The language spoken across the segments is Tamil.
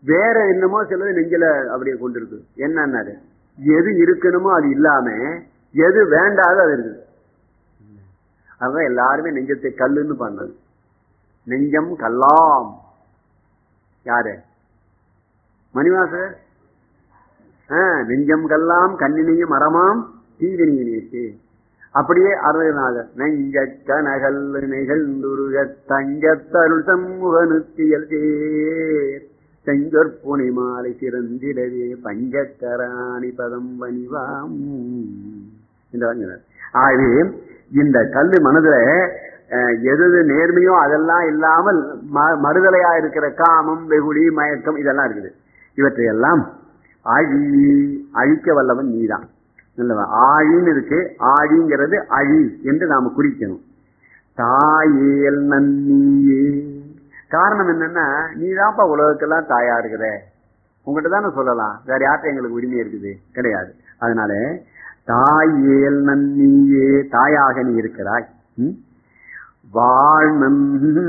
வேற என்னமோ சிலது நெஞ்சில அப்படியே கொண்டு இருக்கு என்னன்னாரு எது இருக்கணுமோ அது இல்லாம எது வேண்டாதோ அது இருக்குது அதான் எல்லாருமே நெஞ்சத்தை கல்லுன்னு பண்ணது நெஞ்சம் கல்லாம் யாரு மணிவாசர் ஆஹ் நெஞ்சம் கல்லாம் கண்ணினையும் மரமாம் தீவினியினேக்கு அப்படியே அருணநாதர் நெஞ்ச கனகல் நிகழ்ந்துருக தஞ்சத்தருள் சமூகனுத்தியல் சேர் செஞ்சொற்புனை மாலை சிறந்திடவே பஞ்சக்கராணி பதம் வணிவாம் இந்த வாங்கினார் ஆகவே இந்த கல்லு மனதுல அஹ், எது எது நேர்மையோ அதெல்லாம் இல்லாமல் ம- மறுதலையா இருக்கிற காமம் வெகுளி மயக்கம் இதெல்லாம் இருக்குது இவற்றையெல்லாம் அழி அழிக்க வல்லவன் நீதான் நல்லவா ஆழின்னு இருக்கு ஆழிங்கிறது அழி என்று நாம குறிக்கணும் தாயேல் நன்னியே காரணம் என்னன்னா நீதான்ப்பா உலகத்துக்கெல்லாம் தாயா இருக்கிற உங்ககிட்ட தானே சொல்லலாம் வேற யார்கிட்ட எங்களுக்கு உரிமை இருக்குது கிடையாது அதனால தாயேல் நன்னியே தாயாக நீ இருக்கிறாய் ம்? வாழ்நன்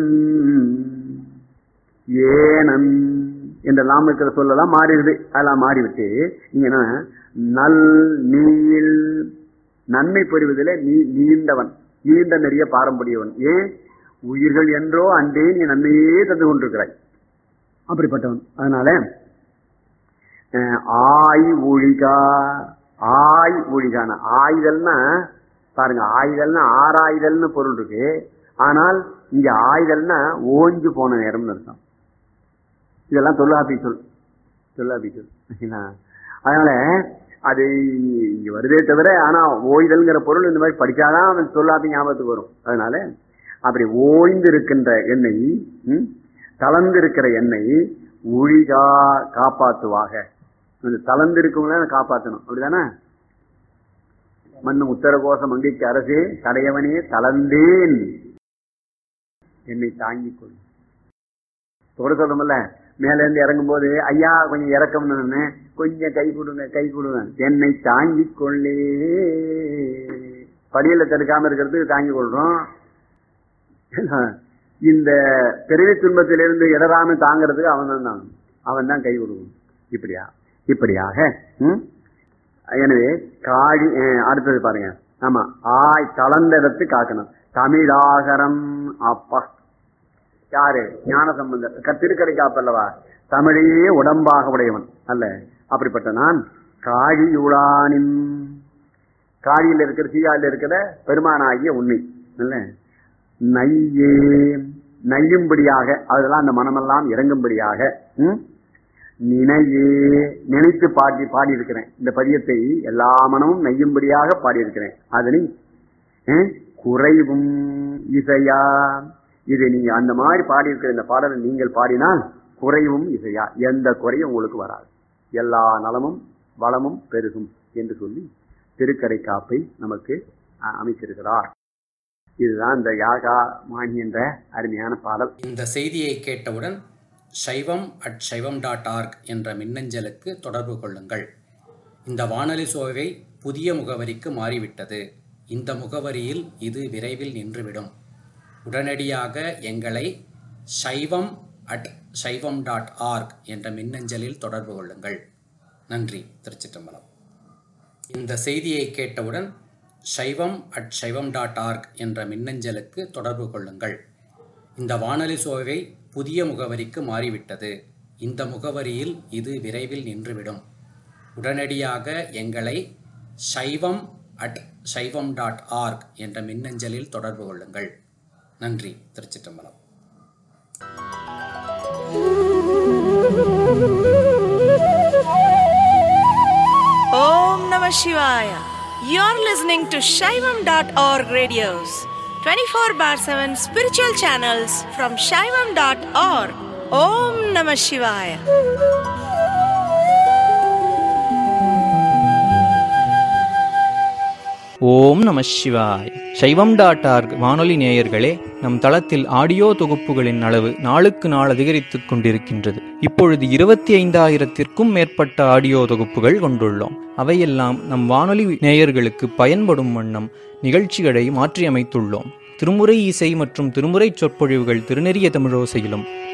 ஏனன் என்றெல்லாம் இருக்கிற சொல்லலாம் மாறிடுது அதெல்லாம் மாறிவிட்டு இங்க என்ன நல் நீள் நன்மை புரிவதில் நீ நீண்டவன் நீண்ட நிறைய பாரம்பரியவன் ஏன் உயிர்கள் என்றோ அன்றே நீ நன்மையே தந்து கொண்டிருக்கிறாய் அப்படிப்பட்டவன் அதனால அஹ், ஆய் ஒழிகா ஆய் ஒழிகான ஆயுதல்னா பாருங்க ஆயுதல்னா ஆறாயுதல்னு பொருள் இருக்கு ஆனால் இங்க ஆயுதல்னா ஓஞ்சு போன நேரம்னு அர்த்தம் இதெல்லாம் தொல்லாப்பி சொல் தொல்லாப்பி சொல் சரிங்களா? அதனால அது இங்க வருதே தவிர ஆனா ஓய்தல்ங்கிற பொருள் இந்த மாதிரி படிச்சாதான் அவன் தொல்லாப்பி ஞாபகத்துக்கு வரும் அதனால அப்படி ஓய்ந்து இருக்கின்ற எண்ணெய் ம், தளர்ந்து இருக்கிற எண்ணெய் ஒழிகா காப்பாத்துவாக இந்த தளர்ந்து இருக்கவங்கள காப்பாத்தணும் அப்படிதானே மண்ணும் உத்தரகோச மங்கைக்கு அரசே தடையவனே தளர்ந்தேன் என்னை தாங்கிக் கொள் தொட சொல்றோம்ல மேல இருந்து இறங்கும் போது ஐயா கொஞ்சம் இறக்கம்னு கொஞ்சம் கை கொடுங்க கை கொடுங்க என்னை தாங்கிக் கொள்ளே படியில தடுக்காம இருக்கிறதுக்கு தாங்கிக் கொள்றோம் இந்த பிறவி துன்பத்திலிருந்து இடராம தாங்கிறதுக்கு அவன் தான் தான் அவன் தான் கை கொடுக்கணும் இப்படியா இப்படியாக ம்? எனவே காடி அஹ், அடுத்தது பாருங்க ஆமா ஆய் கலந்த இடத்து காக்கணும் தமிழாகரம் அப்பா யாரு ஞான சம்பந்தர் க- திருக்கடை காப்பல்லவா தமிழையே உடம்பாக உடையவன் அல்ல அப்படிப்பட்ட நான் காழியுளானின் காழியில் இருக்கிற சீயாவில் இருக்கிற பெருமானாகிய உண்மை இல்ல நையே நையும்படியாக அதெல்லாம் அந்த மனமெல்லாம் இறங்கும்படியாக ம்? நினையே நினைத்து பாடி பாடியிருக்கிறேன் இந்த பதியத்தை எல்லா மனமும் நெய்யும்படியாக பாடியிருக்கிறேன் அதனை அஹ், குறைவும் இசையா இது நீங்க அந்த மாதிரி பாடியிருக்கிற இந்த பாடலை நீங்கள் பாடினால் குறைவும் இசையா எந்த குறையும் உங்களுக்கு வராது எல்லா நலமும் வளமும் பெருகும் என்று சொல்லி திருக்கடை காப்பை நமக்கு அஹ், அமைத்திருக்கிறார் இதுதான் இந்த யாகா மாணி என்ற அருமையான பாடல் இந்த செய்தியை கேட்டவுடன் சைவம் அட் சைவம் டாட் ஆர்க் என்ற மின்னஞ்சலுக்கு தொடர்பு கொள்ளுங்கள் இந்த வானொலி சோவை புதிய முகவரிக்கு மாறிவிட்டது இந்த முகவரியில் இது விரைவில் நின்றுவிடும் உடனடியாக எங்களை சைவம் அட் சைவம் டாட் ஆர்க் என்ற மின்னஞ்சலில் தொடர்பு கொள்ளுங்கள் நன்றி திருச்சிற்றம்பலம் இந்த செய்தியை கேட்டவுடன் சைவம் அட் சைவம் டாட் ஆர்க் என்ற மின்னஞ்சலுக்கு தொடர்பு கொள்ளுங்கள் இந்த வானொலி சோவை புதிய முகவரிக்கு மாறிவிட்டது இந்த முகவரியில் இது விரைவில் நின்றுவிடும் உடனடியாக எங்களை சைவம் அட் சைவம் டாட் ஆர்க் என்ற மின்னஞ்சலில் தொடர்பு கொள்ளுங்கள் நன்றி திருச்சிற்றம்பலம் Om Namah Shivaya. You're listening to Shaivam.org radios, 24 bar 7 spiritual channels from Shaivam.org. Om Namah Shivaya. ஓம் நம சிவாய் சைவம் டாட் ஆர்க் வானொலி நேயர்களே நம் தளத்தில் ஆடியோ தொகுப்புகளின் அளவு நாளுக்கு நாள் அதிகரித்துக் கொண்டிருக்கின்றது இப்பொழுது இருபத்தி ஐந்தாயிரத்திற்கும் மேற்பட்ட ஆடியோ தொகுப்புகள் கொண்டுள்ளோம் அவையெல்லாம் நம் வானொலி நேயர்களுக்கு பயன்படும் வண்ணம் நிகழ்ச்சிகளை மாற்றியமைத்துள்ளோம் திருமுறை இசை மற்றும் திருமுறை சொற்பொழிவுகள் திருநெறிய தமிழோசையிலும்